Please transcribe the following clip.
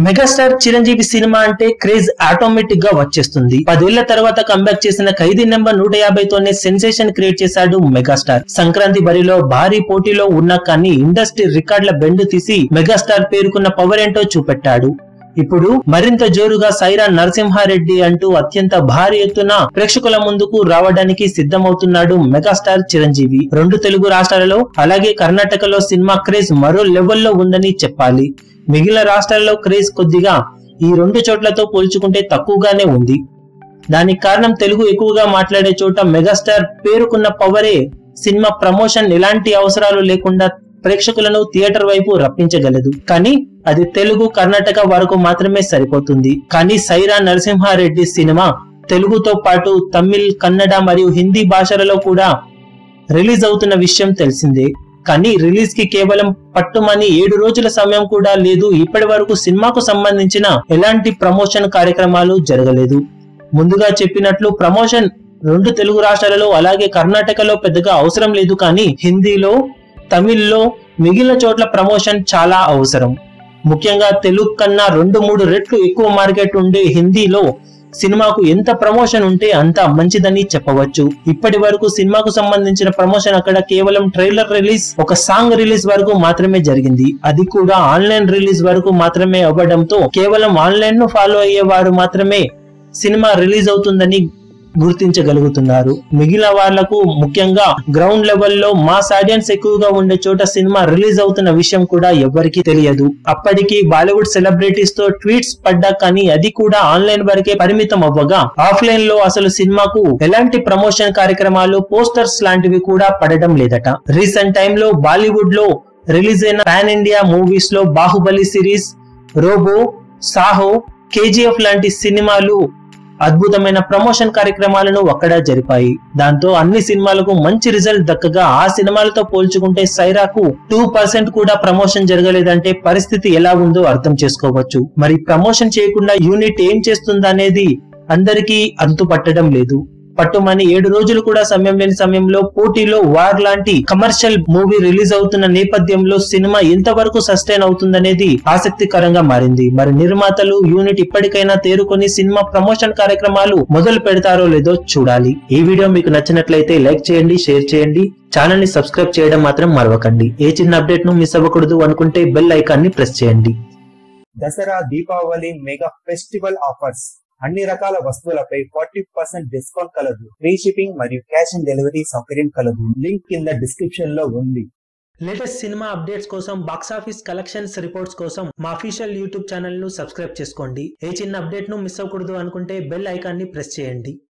megastar Chiranjeevi cinema అంటే craze automatic గా వచ్చేస్తుంది పదేళ్ల తర్వాత కంబ్యాక్ చేసిన ఖైదీ నెంబర్ నూట యాభైతోనే సెన్సేషన్ క్రియేట్ చేశాడు మెగాస్టార్ సంక్రాంతి బరిలో భారీ పోటీలో ఉన్నా కానీ ఇండస్ట్రీ రికార్డుల బెండు తీసి మెగాస్టార్ పేరుకున్న పవర్ ఏంటో చూపెట్టాడు ఇప్పుడు మరింత జోరుగా సైరా నరసింహారెడ్డి అంటూ అత్యంత భారీ ఎత్తున ప్రేక్షకుల ముందుకు రావడానికి సిద్ధమవుతున్నాడు మెగాస్టార్ చిరంజీవి రెండు తెలుగు రాష్ట్రాలలో అలాగే కర్ణాటకలో సినిమా క్రేజ్ మరో లెవెల్లో ఉందని చెప్పాలి మిగిలిన రాష్ట్రాల్లో క్రేజ్ కొద్దిగా ఈ రెండు చోట్లతో పోల్చుకుంటే తక్కువగానే ఉంది దానికి కారణం తెలుగు ఎక్కువగా మాట్లాడే చోట మెగాస్టార్ పేరుకున్న పవరే సినిమా ప్రమోషన్ ఎలాంటి అవసరాలు లేకుండా ప్రేక్షకులను థియేటర్ వైపు రప్పించగలదు కానీ అది తెలుగు కర్ణాటక వరకు మాత్రమే సరిపోతుంది కానీ సైరా నరసింహారెడ్డి సినిమా తెలుగుతో పాటు తమిళ్ కన్నడ మరియు హిందీ భాషలలో కూడా రిలీజ్ అవుతున్న విషయం తెలిసిందే కానీ రిలీజ్ కి కేవలం పట్టుమని ఏడు రోజుల సమయం కూడా లేదు ఇప్పటి వరకు సినిమాకు సంబంధించిన ఎలాంటి ప్రమోషన్ కార్యక్రమాలు జరగలేదు ముందుగా చెప్పినట్లు ప్రమోషన్ రెండు తెలుగు రాష్ట్రాలలో అలాగే కర్ణాటకలో పెద్దగా అవసరం లేదు కానీ హిందీలో తమిళ్లో మిగిలిన చోట్ల ప్రమోషన్ చాలా అవసరం ముఖ్యంగా తెలుగు కన్నా రెండు మూడు రెట్లు ఎక్కువ మార్కెట్ ఉండే హిందీలో సినిమాకు ఎంత ప్రమోషన్ ఉంటే అంత మంచిదని చెప్పవచ్చు ఇప్పటి వరకు సినిమాకు సంబంధించిన ప్రమోషన్ అక్కడ కేవలం ట్రైలర్ రిలీజ్ ఒక సాంగ్ రిలీజ్ వరకు మాత్రమే జరిగింది అది కూడా ఆన్లైన్ రిలీజ్ వరకు మాత్రమే అవ్వడంతో కేవలం ఆన్లైన్ ను ఫాలో అయ్యే వారు మాత్రమే సినిమా రిలీజ్ అవుతుందని గుర్తించగలుగుతున్నారు మిగిలిన వాళ్లకు ముఖ్యంగా గ్రౌండ్ లెవెల్లో మాస్ ఆడియన్స్ ఎక్కువగా ఉండే చోట సినిమా రిలీజ్ అవుతున్న విషయం కూడా ఎవ్వరికీ తెలియదు అప్పటికి బాలీవుడ్ సెలబ్రిటీస్ తో ట్వీట్స్ పడ్డా కానీ అది కూడా ఆన్లైన్ వరకే పరిమితం అవ్వగా ఆఫ్లైన్ లో అసలు సినిమాకు ఎలాంటి ప్రమోషన్ కార్యక్రమాలు పోస్టర్స్ లాంటివి కూడా పడడం లేదట రీసెంట్ టైంలో బాలీవుడ్ లో రిలీజ్ అయిన పాన్ ఇండియా మూవీస్ లో బాహుబలి సిరీస్ రోబో సాహో కేజీఎఫ్ లాంటి సినిమాలు అద్భుతమైన ప్రమోషన్ కార్యక్రమాలను అక్కడ జరిపాయి దాంతో అన్ని సినిమాలకు మంచి రిజల్ట్ దక్కగా ఆ సినిమాలతో పోల్చుకుంటే సైరాకు టూ పర్సెంట్ కూడా ప్రమోషన్ జరగలేదంటే పరిస్థితి ఎలా ఉందో అర్థం చేసుకోవచ్చు మరి ప్రమోషన్ చేయకుండా యూనిట్ ఏం చేస్తుందనేది అందరికీ అంతు పట్టడం లేదు పట్టుమని ఏడు రోజులు కూడా సమయం లేని సమయంలో పోటీలో వార్ లాంటి కమర్షియల్ మూవీ రిలీజ్ అవుతున్న నేపథ్యంలో సినిమా ఎంతవరకు సస్టైన్ అవుతుందనేది ఆసక్తికరంగా మారింది మరి నిర్మాతలు యూనిట్ ఇప్పటికైనా తేరుకొని సినిమా ప్రమోషన్ కార్యక్రమాలు మొదలు పెడతారో లేదో చూడాలి ఈ వీడియో మీకు నచ్చినట్లయితే లైక్ చేయండి షేర్ చేయండి ఛానల్ ని సబ్స్క్రైబ్ చేయడం మాత్రం మరవకండి ఏ చిన్న అప్డేట్ ను మిస్ అవ్వకూడదు అనుకుంటే బెల్ ఐకాన్ ని ప్రెస్ చేయండి Dasara Deepavali mega festival offers అన్ని రకాల వస్తువులపై ఫార్టీ పర్సెంట్ డిస్కౌంట్ కలదు ఫ్రీ షిప్పింగ్ మరియు క్యాష్ ఆన్ డెలివరీ సౌకర్యం కలదు లింక్ కింద డిస్క్రిప్షన్ లో ఉంది లేటెస్ట్ సినిమా అప్డేట్స్ కోసం బాక్స్ ఆఫీస్ కలెక్షన్స్ రిపోర్ట్స్ కోసం మా అఫీషియల్ యూట్యూబ్ ఛానల్ ను సబ్స్క్రైబ్ చేసుకోండి ఏ చిన్న అప్డేట్ ను మిస్ అవ్వకూడదు అనుకుంటే బెల్ ఐకాన్ ని ప్రెస్ చేయండి